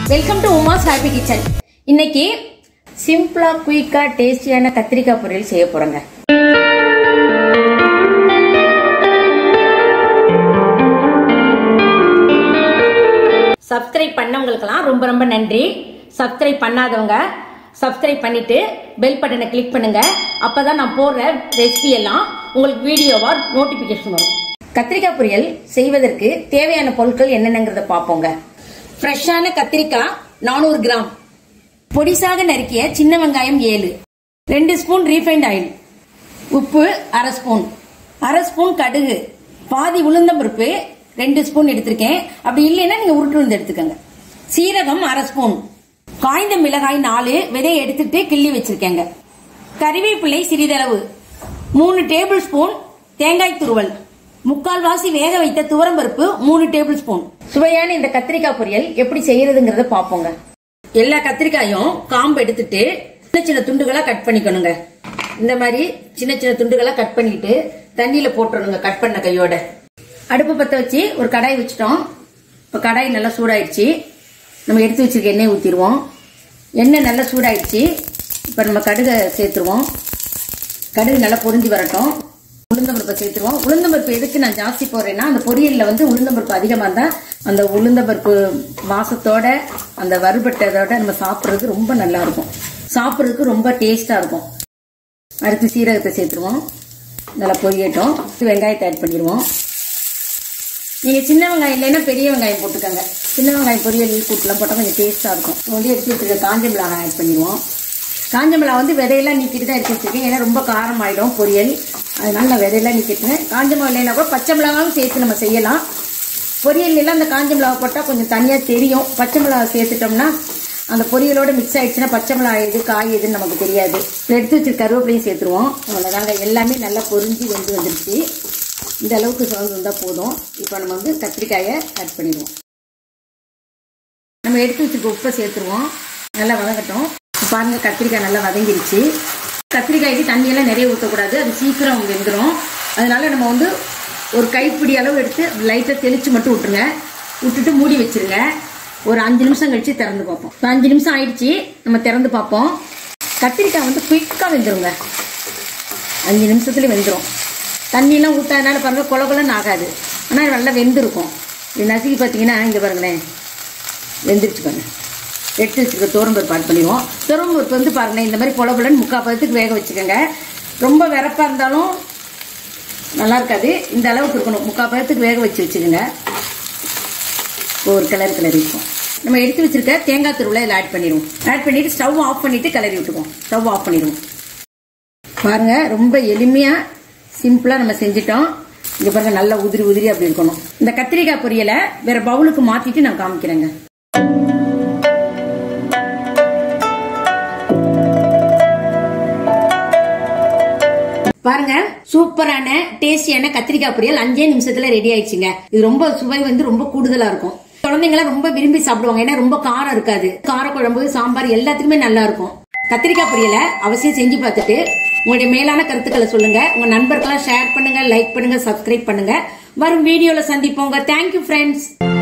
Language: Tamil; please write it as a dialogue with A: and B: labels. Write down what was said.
A: welcome to Uma's happy kitchen இன்னைக்கு சிம்பிளா குயிக்கா டேஸ்டியான கத்திரிக்காய் பொரியல் செய்ய போறேங்க சப்ஸ்கிரைப் பண்ணவங்களுக்கெல்லாம் ரொம்ப ரொம்ப நன்றி சப்ஸ்கிரைப் பண்ணாதவங்க சப்ஸ்கிரைப் பண்ணிட்டு பெல் பட்டனை கிளிக் பண்ணுங்க அப்பதான் நான் போடுற ரெசிபி எல்லாம் உங்களுக்கு வீடியோவா நோட்டிபிகேஷன் வரும் கத்திரிக்காய் பொரியல் செய்வதற்கு தேவையான பொருட்கள் என்னென்னங்கிறத பார்ப்போங்க ஃப்ரெஷ்ஷான கத்திரிக்காய் நானூறு கிராம் பொடிசாக நறுக்கிய சின்ன வெங்காயம் ஏழு ரெண்டு ஸ்பூன் ரீஃபைண்ட் ஆயில் உப்பு அரை ஸ்பூன் அரை ஸ்பூன் கடுகு பாதி உளுந்தம்பருப்பு ரெண்டு ஸ்பூன் எடுத்திருக்கேன் அப்படி இல்லைன்னா நீங்க உருட்டு உளுந்து எடுத்துக்கோங்க சீரகம் அரை ஸ்பூன் காய்ந்த மிளகாய் நாலு விதையை எடுத்துட்டு கிள்ளி வச்சிருக்கேங்க கறிவேப்பிலை சிறிதளவு மூணு டேபிள் ஸ்பூன் தேங்காய் துருவல் முக்கால்வாசி வேக வைத்த துவரம்பருப்பு மூணு டேபிள் ஸ்பூன் சுவையான இந்த கத்திரிக்காய் பொரியல் எப்படி செய்யறதுங்கிறத பாப்போங்க எல்லா கத்திரிக்காயும் காம்பு எடுத்துட்டு சின்ன சின்ன துண்டுகளா கட் பண்ணிக்கணுங்க இந்த மாதிரி சின்ன சின்ன துண்டுகளா கட் பண்ணிட்டு தண்ணியில போட்டுறணுங்க கட் பண்ண கையோட அடுப்பு பத்த வச்சு ஒரு கடாய் வச்சுட்டோம் இப்ப கடாய் நல்லா சூடாயிடுச்சு நம்ம எடுத்து வச்சிருக்க எண்ணெய் ஊத்திடுவோம் எண்ணெய் நல்லா சூடாயிடுச்சு இப்ப நம்ம கடுகை சேர்த்துருவோம் கடுகு நல்லா பொருந்தி வரட்டும் உளுந்தம்பருப்பை சேர்த்துருவோம் உளுந்தம்பருப்பு எதுக்கு நான் ஜாஸ்தி போடுறேன்னா அந்த பொரியல்ல வந்து உளுந்தம்பருப்பு அதிகமாக இருந்தால் அந்த உளுந்தம்பருப்பு வாசத்தோட அந்த வறுபட்டதோட நம்ம சாப்பிட்றதுக்கு ரொம்ப நல்லா இருக்கும் சாப்பிட்றதுக்கு ரொம்ப டேஸ்டா இருக்கும் அடுத்து சீரகத்தை சேர்த்துருவோம் நல்லா பொரியட்டும் வெங்காயத்தை ஆட் பண்ணிடுவோம் நீங்க சின்ன வெங்காயம் இல்லைன்னா பெரிய வெங்காயம் போட்டுக்கோங்க சின்ன வெங்காயம் பொரியல் கூட்டுலாம் போட்டால் கொஞ்சம் டேஸ்டா இருக்கும் இப்போ வந்து எடுத்து வச்சிருக்க காஞ்ச மிளகாய் ஆட் பண்ணிடுவோம் காஞ்ச மிளகா வந்து விதையெல்லாம் நீக்கிட்டு தான் எடுத்து வச்சிருக்கேன் ஏன்னா ரொம்ப காரம் ஆயிடும் பொரியல் அதனால நான் விதையெல்லாம் நீக்கிட்டேன் காஞ்ச மிளகா இல்லைன்னா கூட பச்சை மிளகாவும் சேர்த்து நம்ம செய்யலாம் பொரியல் எல்லாம் அந்த காஞ்ச மிளகா போட்டால் கொஞ்சம் தனியாக தெரியும் பச்சை மிளகா சேர்த்துட்டோம்னா அந்த பொரியலோட மிக்ஸ் ஆயிடுச்சுன்னா பச்சை மிளகா எது காய் எதுன்னு நமக்கு தெரியாது இப்போ எடுத்து வச்சிருக்க கருவேப்பிலையும் சேர்த்துருவோம் அவ்வளோதாங்க எல்லாமே நல்லா பொரிஞ்சு வெந்து வந்துருச்சு இந்த அளவுக்கு சோறு வந்தால் போதும் இப்போ நம்ம வந்து கத்திரிக்காயை கட் பண்ணிடுவோம் நம்ம எடுத்து வச்சிருக்க உப்பை சேர்த்துருவோம் நல்லா வதங்கட்டும் இப்ப பாருங்க கத்திரிக்காய் நல்லா வதங்கிருச்சு கத்திரிக்காய்க்கு தண்ணியெல்லாம் நிறைய ஊற்றக்கூடாது அது சீக்கிரம் வெந்துடும் அதனால நம்ம வந்து ஒரு கைப்பிடி அளவு எடுத்து லைட்டாக தெளிச்சு மட்டும் விட்டுருங்க விட்டுட்டு மூடி வச்சிருங்க ஒரு அஞ்சு நிமிஷம் கழிச்சு திறந்து பார்ப்போம் இப்போ அஞ்சு நிமிஷம் ஆயிடுச்சு நம்ம திறந்து பார்ப்போம் கத்திரிக்காய் வந்து குயிக்காக வெந்துருங்க அஞ்சு நிமிஷத்துல வெந்துடும் தண்ணியெல்லாம் ஊற்றாதனால பாருங்க கொல கொலன்னு ஆகாது ஆனால் நல்லா வெந்திருக்கும் இது நசுக்கி பார்த்தீங்கன்னா இங்கே பாருங்களேன் வெந்துருச்சு பாருங்க எடுத்து வச்சுருக்க தோரம்பருப்பு ஆட் பண்ணிடுவோம் தோரம்பருப்பு வந்து பாருங்களேன் இந்த மாதிரி பொல பொலன்னு முக்கால் பதத்துக்கு வேக வச்சுக்கோங்க ரொம்ப வெறப்பாக இருந்தாலும் நல்லா இருக்காது இந்த அளவுக்கு இருக்கணும் முக்கால் பதத்துக்கு வேக வச்சு வச்சுக்கோங்க ஒரு கலர் கிளறி இருக்கும் நம்ம எடுத்து வச்சிருக்க தேங்காய் துருவில் இதில் ஆட் பண்ணிடுவோம் ஆட் பண்ணிட்டு ஸ்டவ் ஆஃப் பண்ணிட்டு கிளறி விட்டுக்குவோம் ஸ்டவ் ஆஃப் பண்ணிடுவோம் பாருங்க ரொம்ப எளிமையா சிம்பிளா நம்ம செஞ்சிட்டோம் இங்க பாருங்க நல்லா உதிரி உதிரி அப்படி இருக்கணும் இந்த கத்திரிக்காய் பொரியலை வேற பவுலுக்கு மாத்திட்டு நான் காமிக்கிறேங்க பாருங்க சூப்பரான டேஸ்டியான கத்திரிக்காய் பொரியல் அஞ்சே நிமிஷத்துல ரெடி ஆயிடுச்சுங்க இது ரொம்ப சுவை வந்து ரொம்ப கூடுதலா இருக்கும் குழந்தைங்களாம் ரொம்ப விரும்பி சாப்பிடுவாங்க ஏன்னா ரொம்ப காரம் இருக்காது காரக்குழம்பு சாம்பார் எல்லாத்துக்குமே நல்லா இருக்கும் கத்திரிக்காய் பொரியலை அவசியம் செஞ்சு பார்த்துட்டு உங்களுடைய மேலான கருத்துக்களை சொல்லுங்க உங்க நண்பர்களாம் ஷேர் பண்ணுங்க லைக் பண்ணுங்க சப்ஸ்கிரைப் பண்ணுங்க வரும் வீடியோல சந்திப்போங்க தேங்க்யூ ஃப்ரெண்ட்ஸ்